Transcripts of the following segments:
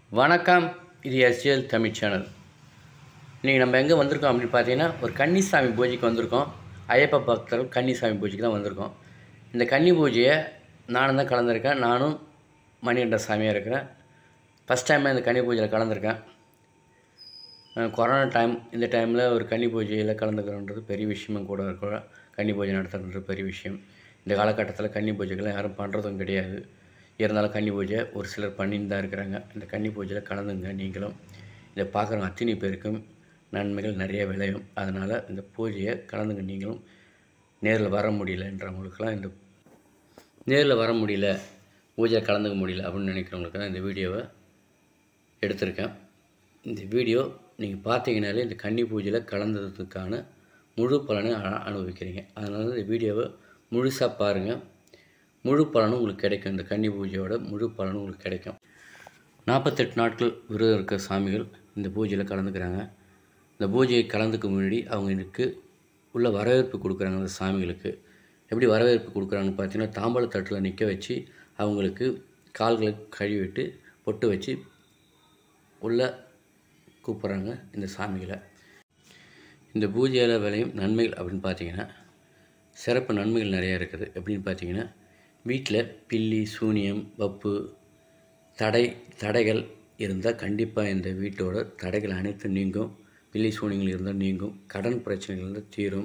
வணக்கம் இது SGL Tamil channel இன்றைக்கி நம்ம எங்கே வந்திருக்கோம் அப்படின்னு பார்த்தீங்கன்னா ஒரு கன்னிசாமி பூஜைக்கு வந்திருக்கோம் ஐயப்ப பக்தர்கள் கன்னிசாமி பூஜைக்கு தான் வந்திருக்கோம் இந்த கன்னி பூஜையை நானும் தான் கலந்துருக்கேன் நானும் மணிகண்ட சாமியாக இருக்கிறேன் ஃபஸ்ட் டைம் இந்த கன்னி பூஜையில் கலந்துருக்கேன் அஹ் கொரோனா டைம் இந்த டைமில் ஒரு கன்னி பூஜையில் கலந்துக்கிறோன்றது பெரிய விஷயமும் கூட இருக்கும் கன்னி பூஜை நடத்துறது பெரிய விஷயம் இந்த காலகட்டத்தில் கன்னி பூஜைகள்லாம் யாரும் பண்ணுறதும் கிடையாது இருந்தாலும் கன்னி பூஜை ஒரு சிலர் பண்ணின்னு தான் இருக்கிறாங்க இந்த கன்னி பூஜையில் கலந்துங்க நீங்களும் இதை பார்க்குறவங்க அத்தனை பேருக்கும் நன்மைகள் நிறைய விளையும் அதனால் இந்த பூஜையை கலந்துங்க நீங்களும் நேரில் வர முடியலன்றவங்களுக்கெல்லாம் இந்த நேரில் வர முடியல பூஜையில் கலந்துக்க முடியல அப்படின்னு நினைக்கிறவங்களுக்கு தான் இந்த வீடியோவை எடுத்திருக்கேன் இந்த வீடியோ நீங்கள் பார்த்தீங்கனாலே இந்த கன்னி பூஜையில் கலந்ததுக்கான முழு பலனை அ- அனுபவிக்கிறீங்க அதனால இந்த வீடியோவை முழுசாக பாருங்கள் முழு பலனும் உங்களுக்கு கிடைக்கும் இந்த கன்னி பூஜையோட முழு பலனும் உங்களுக்கு கிடைக்கும் நாற்பத்தெட்டு நாட்கள் விரதம் இருக்க சாமிகள் இந்த பூஜையில் கலந்துக்கிறாங்க இந்த பூஜையை கலந்துக்க முன்னாடி அவங்களுக்கு உள்ள வரவேற்பு கொடுக்குறாங்க அந்த சாமிகளுக்கு எப்படி வரவேற்பு கொடுக்குறாங்கன்னு பார்த்தீங்கன்னா தாம்பாள தட்டில் நிற்க வச்சு அவங்களுக்கு கால்களை கழுவிட்டு பொட்டு வச்சு உள்ள கூப்பிட்றாங்க இந்த சாமிகளை இந்த பூஜையால் விளையும் நன்மைகள் அப்படின்னு பார்த்தீங்கன்னா சிறப்பு நன்மைகள் நிறையா இருக்குது எப்படின்னு பார்த்தீங்கன்னா வீட்டில் பில்லி சூனியம் வப்பு தடை தடைகள் இருந்தால் கண்டிப்பாக இந்த வீட்டோட தடைகள் அனைத்தும் நீங்கும் பில்லி சூனியங்கள் இருந்தால் நீங்கும் கடன் பிரச்சனைகள் இருந்தால் தீரும்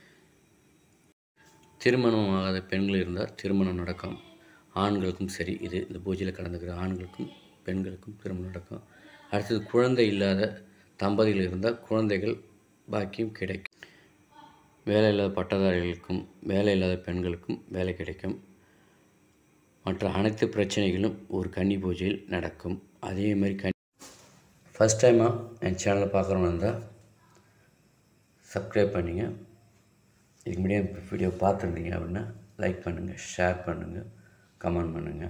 திருமணம் ஆகாத பெண்கள் இருந்தால் திருமணம் நடக்கும் ஆண்களுக்கும் சரி இது இந்த பூஜையில் கலந்துக்கிற ஆண்களுக்கும் பெண்களுக்கும் திருமணம் நடக்கும் அடுத்தது குழந்தை இல்லாத தம்பதிகள் இருந்தால் குழந்தைகள் பாக்கியம் கிடைக்கும் வேலை இல்லாத பட்டதாரிகளுக்கும் வேலை இல்லாத பெண்களுக்கும் வேலை கிடைக்கும் மற்ற அனைத்து பிரச்சனைகளும் ஒரு கன்னி பூஜையில் நடக்கும் அதே மாதிரி கன்னி ஃபஸ்ட் டைமாக என் சேனலை பார்க்குறவங்க இருந்தால் சப்ஸ்கிரைப் பண்ணிங்க இதுக்கு முன்னாடி என் வீடியோ பார்த்துருந்தீங்க அப்படின்னா லைக் பண்ணுங்கள் ஷேர் பண்ணுங்கள் கமெண்ட் பண்ணுங்கள்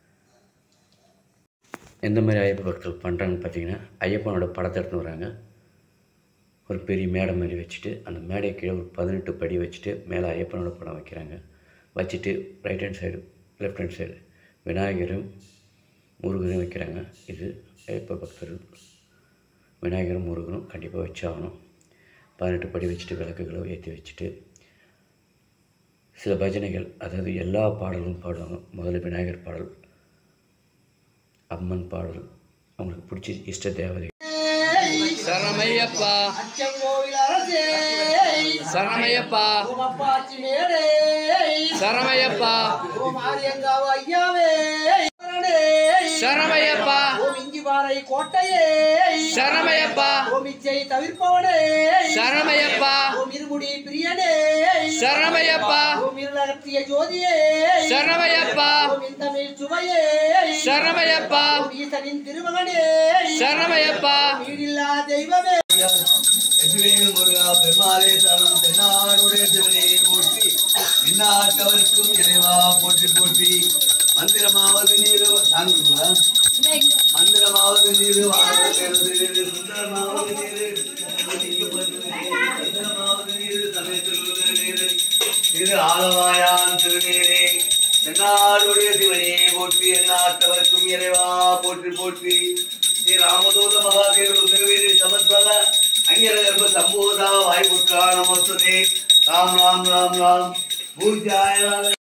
எந்த மாதிரி ஐயப்ப பக்தர்கள் பண்ணுறாங்கன்னு பார்த்தீங்கன்னா ஐயப்பனோட படத்தை எடுத்துன்னு வராங்க ஒரு பெரிய மேடை மாதிரி வச்சுட்டு அந்த மேடை கீழே ஒரு பதினெட்டு படி வச்சுட்டு மேலே ஐயப்பனோட படம் வைக்கிறாங்க வச்சுட்டு right hand side left hand side விநாயகரும் முருகனும் வைக்கிறாங்க இது ஐயப்ப பக்தர்கள் விநாயகரும் முருகனும் கண்டிப்பாக வச்சாகணும் பதினெட்டு படி வச்சுட்டு விளக்குகளை ஏற்றி வச்சுட்டு சில பஜனைகள் அதாவது எல்லா பாடலும் பாடுவாங்க முதல்ல விநாயகர் பாடல் அம்மன் பாடல் அவங்களுக்கு பிடிச்ச இஷ்ட தேவதை சரணமையப்பா அச்சங்கோவில் அரசே சரணமையப்பா உமப்பாச்சி மேடே சரணமையப்பா ஓம் ஆரியங்காவு ஐயாவே சரணே. சரணமையப்பா ஓம் இஞ்சிபாறை கோட்டையே சரணமையப்பா ஓம் இச்சை தவிர்ப்பவனே சரணமையப்பா ஓம் இருமுடி பிரியனே சரணமையப்பா ஓம் இருளகத்திய ஜோதியே சரணமையப்பா ஓம் இந்தமிழ் சுவையே சரணமையப்பா ஓம் ஈசனின் திருமகனே சரணமையப்பா வீடில்லா தெய்வமே வெற்றிவேல் முருகா பெருமாளே சரணம் தென்னாடுடைய சிவனே போற்றி இந்நாட்டவருக்கும் இறைவா போற்றி போற்றி மந்திரமாவது நீர் தாங்குங்களா மந்திரமாவது நீர் வாழ்வது சுந்தரமாவது நீர் மந்திரமாவது நீர் சமயத்தில் நீர் திரு ஆலவாயான் திருநீரே தென்னாடுடைய சிவனே போற்றி எந்நாட்டவர்க்கும் இறைவா போற்றி போற்றி ஸ்ரீ ராமதூத மகாதேவர் திருவேதி சமத்பத அங்கிரகர்ப சம்போதா வாய்ப்புற்றா நமஸ்தே ராம் ராம் ராம் ராம் பூஜாய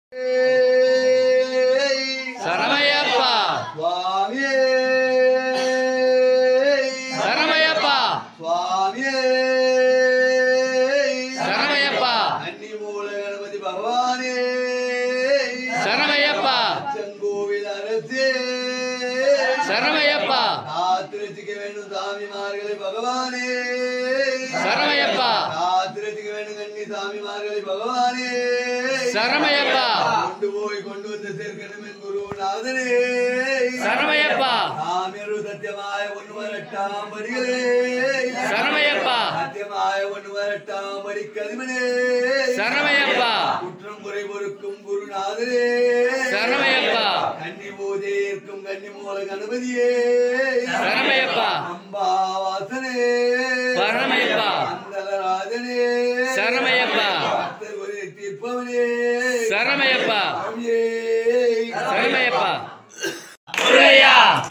சரணமையப்பா சுவாமியே சரணமையப்பா சுவாமியே சரணமையப்பா அன்னி மூல கணபதி பகவானே சரணமையப்பா செங்கோவில் அரசே சரணமையப்பா காத்திருச்சிக்க வேண்டும் சாமிமார்களை பகவானே சரணமையப்பா காத்திருச்சிக்க வேண்டும் கண்ணி சாமிமார்களை பகவானே சரணமையப்பா கொண்டு போய் கொண்டு வந்து சேர்க்கணும் என் குருநாதனே சரணமையப்பா சாமியரு சத்தியமாய ஒன்று வரட்டாம் படிகளே சரணமையப்பா சத்தியமாய ஒன்று வரட்டாம் படி கதிமனே சரணமையப்பா குற்றம் குறை பொறுக்கும் குருநாதனே சரணமையப்பா கன்னி பூஜையிற்கும் கன்னி மூல கணபதியே சரணமையப்பா அம்பா வாசனே சரணமையப்பா அந்தலராஜனே சரணமையப்பா பக்தர் குறை தீர்ப்பவனே சரணமையப்பா சுவாமியே சரணமையப்பா முருகையா ஆசி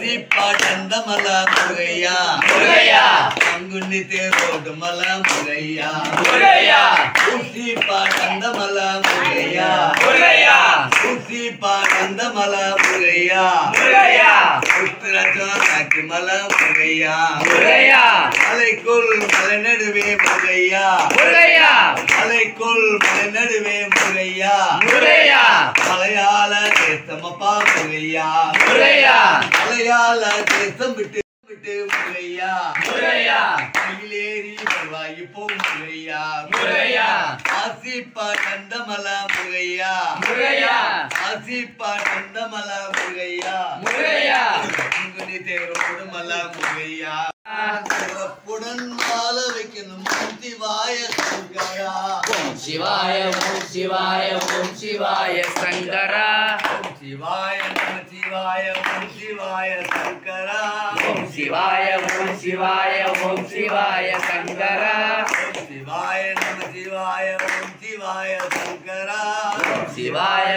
ஊசி பாடந்தமல முருகையா முருகையா. பங்குனி தேரோடு மல முருகையா முருகையா. ஊசி பாடந்தமல முருகையா முருகையா. ஊசி பாடந்தமல முருகையா முருகையா. உத்திரச்சாக்கு மல முருகையா முருகையா. மலைக்குள் மலை நடுவே முருகையா முருகையா. மலைக்குள் மலை நடுவே முருகையா முருகையா. மலையாள தேசமப்பா முருகையா முருகையா. மலையாள தேசம் விட்டு விட்டு முருகையா முருகையா. மயிலேறி வருவாய் இப்போ முருகையா முருகையா. ஆசிப்பா கந்தமல முருகையா முருகையா. ஆசிப்பா கந்தமல முருகையா முருகையா. பங்குனி தேரோடு மல முருகையா சிறப்புடன் மால வைக்கணும் சிவாய சங்கரா ஓம் சிவாய ஓம் சிவாய ஓம் சிவாய சங்கரா ஓம் சிவாய நம சிவாய ஓம் சிவாய சங்கரா ஓம் சிவாய ஓம் சிவாய ஓம் சிவாய சங்கரா ஓம் சிவாய நம சிவாய ஓம் சிவாய சங்கரா ஓம் சிவாய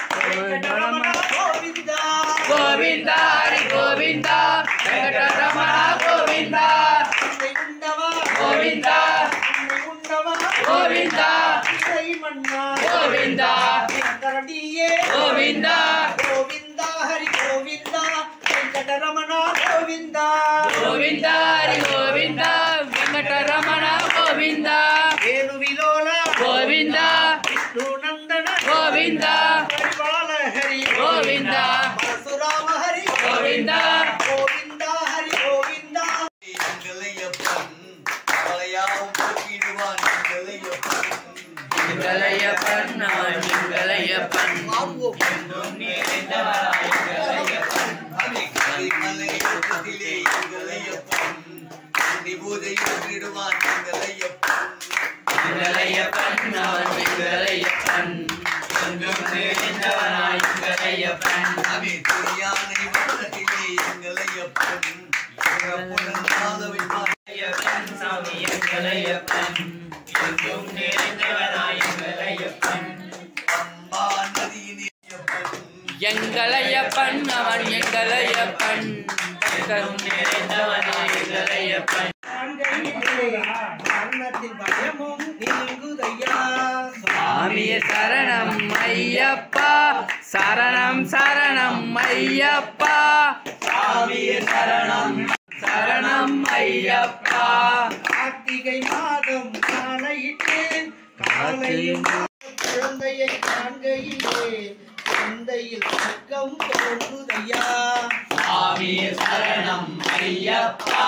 கோவிந்தா கோவிந்தா ஹரி கோவிந்தா வெங்கடரமண கோவிந்தா உன்னை உண்டவா கோவிந்தா உன்னை உண்டவா கோவிந்தா இசை மன்னா கோவிந்தா கரடியே கோவிந்தா கோவிந்தா ஹரி கோவிந்தா வெங்கடரமணா கோவிந்தா கோவிந்தா ஹரி கோவிந்தா வெங்கடரமண கோவிந்தா வேணுவிலோல கோவிந்தா விஷ்ணு நந்தன கோவிந்தா பரிபால ஹரி கோவிந்தா. பரசுராம ஹரி கோவிந்தா. கோவிந்தா ஹரி கோவிந்தா எங்களையப்பன் அவளையாவும் போக்கிடுவான் எங்களையப்பன் எங்களையப்பன் நான் எங்களையப்பன் என்றும் நிறைந்தவராய் எங்களையப்பன் மலை யுத்தத்திலே எங்களையப்பன் அந்தி பூஜை ஏற்றிடுவான் எங்களையப்பன் எங்களையப்பன் நான் எங்களையப்பன் எங்கும் நிறைந்தவனாய் எங்களையப்பன் அவே துணியானை வட்டத்திலே எங்களையப்பன் சிறப்புடன் வாழ வைப்பான் எங்களையப்பன் சாமி எங்களையப்பன் எங்கும் நிறைந்தவனாய் எங்களையப்பன் அம்பா நதியினே ஐயப்பன் எங்களையப்பன் அவன் எங்களையப்பன் எங்கும் நிறைந்தவனாய் எங்களையப்பன் மரணத்தின் பயமும் நீங்குதையா சாமிய சரணம் ஐயப்பா சரணம் சரணம் ஐயப்பா சாமிய சரணம் சரணம் ஐயப்பா கார்த்திகை மாதம் காலையிட்டு காலையும் குழந்தையை காண்கையிலே சிந்தையில் பக்கம் தோன்றுதையா சாமிய சரணம் ஐயப்பா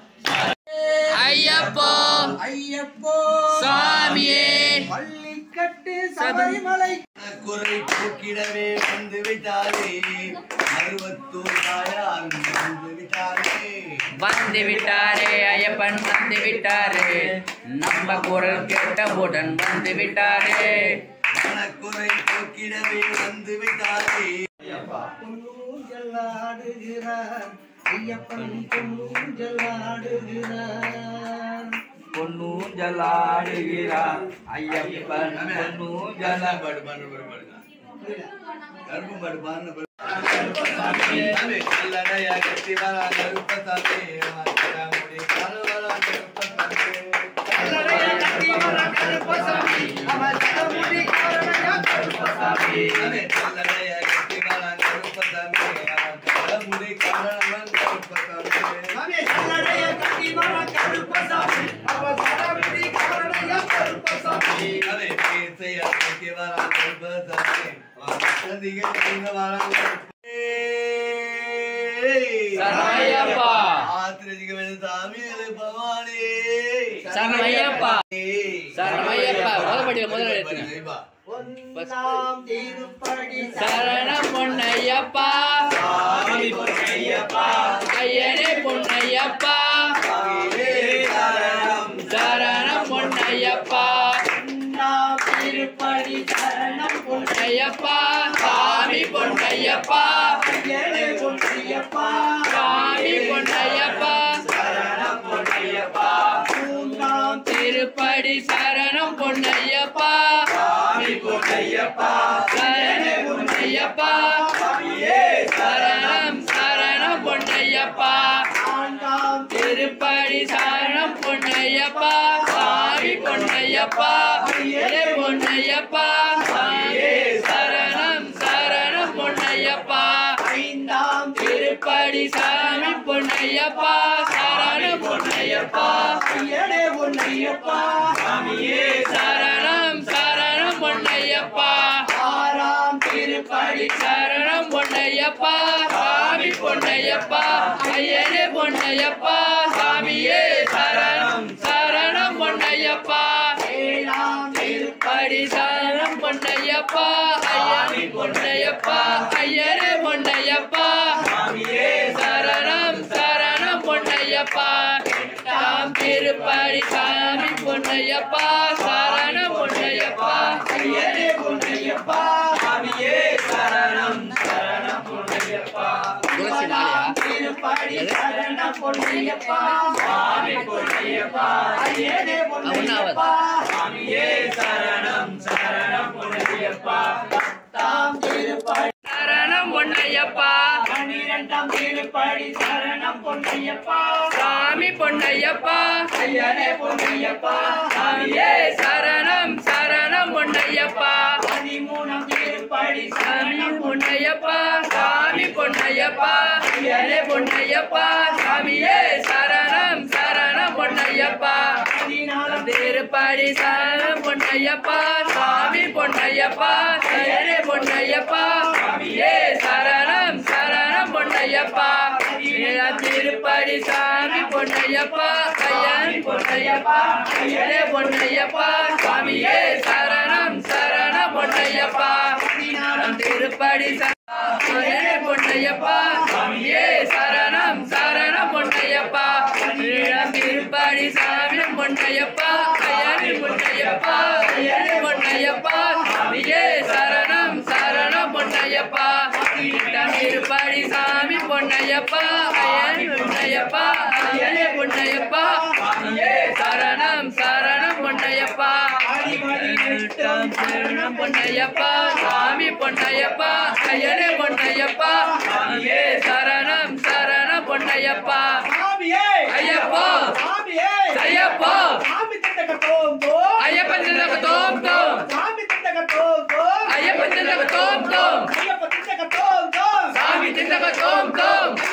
ஐயப்போ ஐயப்போ சாமியே பள்ளிக்கட்டு சபரிமலை குறை போக்கிடவே வந்து விட்டாரே அறுபத்தோர் தாயார் வந்து விட்டாரே வந்து விட்டாரே ஐயப்பன் வந்து விட்டாரே நம்ம குரல் கேட்டவுடன் வந்து விட்டாரே மனக்குறை போக்கிடவே வந்து விட்டாரே பொன்னூஞ்சல் ஆடுகிறார் ஐயப்பன் பொன்னூஞ்சல் ஆடுகிறார் பொன்னூஞ்சலாடுகிறார் ஐயப்பன் பொன்னூஞ்சல பாடு பாடு பாடு பாடுங்க கருப்பு பாடு பாடு பாடு அவே கல்லடையா கட்டி வரா கருப்பசாமி முடி கால வரா கருப்பசாமி அவே கல்லடையா கட்டி வரா கருப்பசாமி முடி கால கருப்பசாமி அவே பேசையா கட்டி வரா கருப்பசாமி சந்திகள் நீங்க வரா சரணமையப்பா. ஆத்திரஜிக சாமி பவானி சரணமையப்பா. சரணமையப்பா. முதல்படியில் முதல்ல எடுத்துங்க. எடுத்துங்க ஒன்றாம் திருப்படி சரணம் பொன்னையப்பா ஐயனே பொன்னையப்பா சரணம் பொன்னையப்பா ஒன்றாம் திருப்படி சரணம் பொன்னையப்பா சாமி பொன்னையப்பா பொன்னையனே பொன்னையப்பா சாமி பொன்னையப்பா மூன்றாம் திருப்படி சரணம் பொன்னையப்பா சரணம் பொன்னையப்பா சரணம் சரணம் பொன்னையப்பா பொன்னையப்பா நான்காம் திருப்படி சரணம் பொன்னையப்பா சாமி பொன்னையப்பா ஏ பொன்னையப்பா சாமியே சரணம் சரணம் பொன்னையப்பா ஐந்தாம் திருப்படி சாமி பொன்னையப்பா சரணம் பொன்னையப்பா ஐயனே பொன்னையப்பா சாமியே சரணம் சரணம் பொன்னையப்பா ஆறாம் திருப்படி சரணம் பொன்னையப்பா சாமி பொன்னையப்பா ஐயனே பொன்னையப்பா சாமியே சரணம் சரணம் பொன்னையப்பா ஏழாம் படி சரணம் பொன்னையப்பா ஐயனி பொன்னையப்பா ஐயனே பொன்னையப்பா சாமியே சரணம் சரணம் பொன்னையப்பா எட்டாம் திருப்படி சாமி பொன்னையப்பா சரணம் பொன்னையப்பா ஐயனே பொன்னையப்பா சாமியே சரணம் சரணம் பொன்னையப்பா துளசி மாலையா திருப்படி சரண பொன்னையப்பா சாமி பொன்னையப்பா ஐயனே ஒன்னாவது பொன்னையப்பா சாமியே சரணம் சரணம் பொன்னையப்பா தாம் திருப்படி சரணம் பொன்னையப்பா பன்னிரெண்டாம் திருப்படி சரணம் பொன்னையப்பா சாமி பொன்னையப்பா ஐயனே பொன்னையப்பா சாமியே சரணம் சரணம் பொன்னையப்பா பதிமூணாம் திருப்படி சாமி சரணம் பொன்னையப்பா சாமி பொன்னையப்பா ஏழே பொன்னையப்பா சாமியே சரணம் சரணம் பொன்னையப்பா பதினாலாம் திருப்படி சரணம் பொன்னையப்பா சாமி பொன்னையப்பா ஏழே பொன்னையப்பா சாமியே சரணம் சரணம் பொன்னையப்பா ஏழாம் திருப்படி சாமி பொன்னையப்பா ஐயன் பொன்னையப்பா ஏழே பொன்னையப்பா சாமியே சரணம் சரணம் பொன்னையப்பா பதினாறாம் திருப்படி சரணே பொன்னையப்பா சாமியே சரணம் சரணம் பொன்னையப்பா ஏழாம் திருப்படி சாமி பொன்னையப்பா ஐயனி பொன்னையப்பா ஐயனி பொன்னையப்பா சாமியே சரணம் சரணம் பொன்னையப்பா எட்டாம் திருப்படி சாமி பொன்னையப்பா ஐயனி பொன்னையப்பா ஐயனி பொன்னையப்பா சாமியே சரணம் சரணம் பொன்னையப்பா எட்டாம் சரணம் பொன்னையப்பா சாமி பொன்னையப்பா ஐயனே பொன்னையப்பா சாமியே சரணம் சரணம் பொன்னையப்பா சாமியே ஐயப்பா சாமியே ஐயப்பா சாமி திண்டக தோம் தோம் ஐயப்பன் திண்டக தோம் தோம் சாமி திண்டக தோம் தோம் ஐயப்பன் திண்டக தோம் தோம் ஐயப்ப திண்டக தோம் தோம் சாமி திண்டக தோம் தோம்